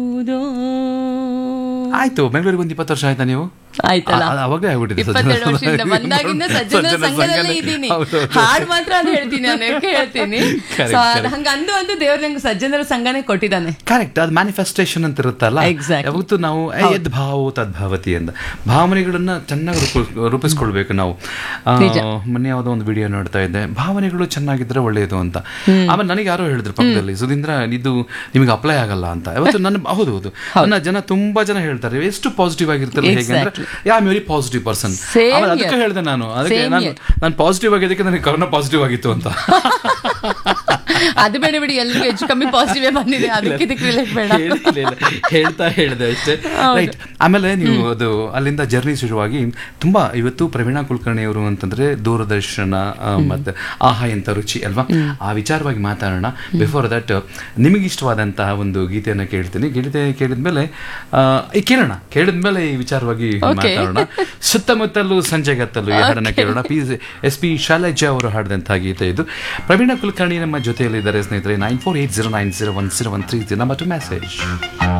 ಆಯ್ತು ಬೆಂಗಳೂರಿಗೆ ಒಂದು ಇಪ್ಪತ್ತು ವರ್ಷ ಆಯ್ತಾ ನೀವು ಆಯ್ತಲ್ಲ ಆ- ಅವಾಗ್ಲೇ ಆಗ್ಬಿಟ್ಟಿದೆ ಇಪ್ಪತ್ತೆರಡು ವರ್ಷದಿಂದ ಬಂದಾಗಿಂದ ಸಜ್ಜನ ಸಜ್ಜನ ಸಂಘದಲ್ಲೇ ಸಂಘದಲ್ಲಿ. ಇದ್ದೀನಿ ಹೌದು, ಹೌದು. ಹಾಡ್ ಮಾತ್ರ ಅದು ಹೇಳ್ತೀನಿ ನಾನು ಯಾಕೆ ಹೇಳ್ತೀನಿ Correct, So, ಅದ್ correct. ಹಂಗ ಅಂದು ಅಂದು ದೇವ್ರ ನಂಗೆ ಸಜ್ಜನರ ಸಂಘನೇ ಕೊಟ್ಟಿದ್ದಾನೆ ಕರೆಕ್ಟ್ ಅದು ಮ್ಯಾನಿಫೆಸ್ಟೇಷನ್ ಅಂತ ಇರುತ್ತಲ್ಲ Exactly. ಯಾವತ್ತು ನಾವು ಏ, ಯದ್ ಭಾವೋ ತದ್ಭಾವತಿ ಅಂತ ಭಾವನೆಗಳನ್ನ ಚೆನ್ನಾಗಿ ರೂಪ ರೂಪಿಸ್ಕೊಳ್ಬೇಕು ನಾವು ಆ, ಮೊನ್ನೆ ಯಾವುದೋ ಒಂದು ವಿಡಿಯೋ ನೋಡ್ತಾ ಇದ್ದೆ ಭಾವನೆಗಳು ಚೆನ್ನಾಗಿದ್ರೆ ಒಳ್ಳೆಯದು ಅಂತ ಆಮೇಲೆ ನನಗೆ ಯಾರೋ ಹೇಳಿದ್ರು ಪಕ್ಕದಲ್ಲಿ ಸುಧೀಂದ್ರ ಇದು ನಿಮಗೆ ಅಪ್ಲೈ ಆಗಲ್ಲ ಅಂತ ಯಾವತ್ತು ನನ್ನ ಹೌದು ಹೌದು ನನ್ನ ಜನ ತುಂಬಾ ಜನ ಹೇಳ್ತಾರೆ ಎಷ್ಟು ಪಾಸಿಟಿವ್ ಆಗಿರ್ತಾರೆ ಹೇಗೆ ಅಂದ್ರೆ yeah very positive person Same ಆಮೇಲೆ ಅದಕ್ಕೆ here. ಹೇಳಿದೆ ನಾನು ಅದಕ್ಕೆ Same ನಾನು here. ನಾನು ಪಾಸಿಟಿವ್ ಆಗಿದ್ದಕ್ಕೆ ನನಗೆ ಕರೋನಾ ಪಾಸಿಟಿವ್ ಆಗಿತ್ತು ಅಂತ ಅದು ಬೇಡ ಬಿಡಿ ಎಲ್ರಿಗೂ ಹೆಚ್ಚು ಕಮ್ಮಿ ಪಾಸಿಟಿವ್ ಬಂದಿದೆ ಅದಕ್ಕೆ ಇದಕ್ಕೆ ರಿಲೇಟ್ ಬೇಡ ಹೇಳಿಲ್ಲ, ಇಲ್ಲ. ಹೇಳ್ತಾ ಹೇಳಿದೆ ಅಷ್ಟೇ ರೈಟ್ ಆಮೇಲೆ ನೀವು ಅದು ಅಲ್ಲಿಂದ ಜರ್ನಿ ಶುರುವಾಗಿ ತುಂಬಾ ಇವತ್ತು ಪ್ರವೀಣಾ ಕುಲಕರ್ಣಿ ಅವರು ಅಂತಂದ್ರೆ ದೂರದರ್ಶನ ಆ, ಮತ್ತೆ ಆಹಾ ಎಂತ ರುಚಿ ಅಲ್ವಾ ಆ ವಿಚಾರವಾಗಿ ಮಾತಾಡೋಣ ಬಿಫೋರ್ ದಟ್ ನಿಮಗೆ ಇಷ್ಟವಾದಂತಹ ಒಂದು ಗೀತೆಯನ್ನು ಕೇಳ್ತೀನಿ ಗೀತೆ ಕೇಳಿದ್ಮೇಲೆ ಆ, ಈ ಕೇಳೋಣ ಕೇಳಿದ್ಮೇಲೆ ಈ ವಿಚಾರವಾಗಿ Okay. ಮಾತಾಡೋಣ ಸುತ್ತಮುತ್ತಲು ಸಂಜೆಗತ್ತಲು ಈ ಹಾಡನ್ನ ಕೇಳೋಣ ಪಿ ಎಸ್ ಪಿ ಶಾಲೆಜಾ ಅವರು ಹಾಡಿದಂತಹ ಗೀತೆ ಇದು ಪ್ರವೀಣ ಕುಲಕರ್ಣಿ ನಮ್ಮ ಜೊತೆಯಲ್ಲಿದ್ದಾರೆ ಸ್ನೇಹಿತರೆ nine four eight zero nine zero one zero one three ನಮ್ಮ ಟು ಮೆಸೇಜ್